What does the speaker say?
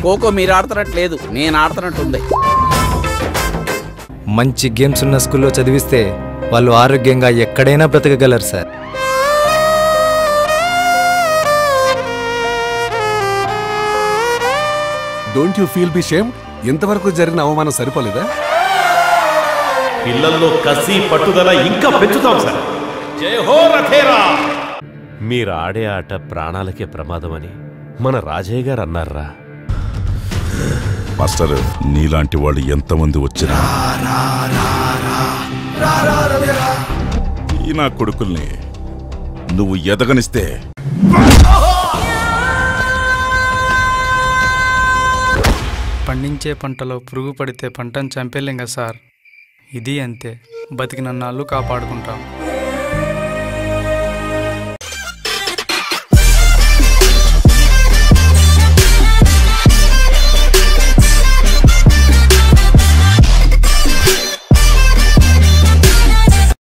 ఖోఖో మీరు ఆడుతున్నట్టు లేదు నేను ఆడుతున్నట్టుంది మంచి గేమ్స్ ఉన్న స్కూల్లో చదివిస్తే వాళ్ళు ఆరోగ్యంగా ఎక్కడైనా బ్రతకగలరు sir don't you feel be shame ఇంతవరకు జరిగిన అవమానం సరిపోలేదా పిల్లల్లో కసి పట్టుదల ఇంకా పెంచుతాం సార్ జై హో రథేరా మీరు ఆడే ఆట ప్రాణాలకే ప్రమాదమని మన రాజయ్య గారు అన్నారా మాస్టర్ నీలాంటి వాళ్ళు ఎంతమంది వచ్చినా ఈ నా కొడుకుల్ని నువ్వు ఎదగనిస్తే పండించే పంటలో పురుగు పడితే పంటను చంపేలేం కదా సార్ ఇది అంతే బతికినన్నాళ్ళు కాపాడుకుంటాం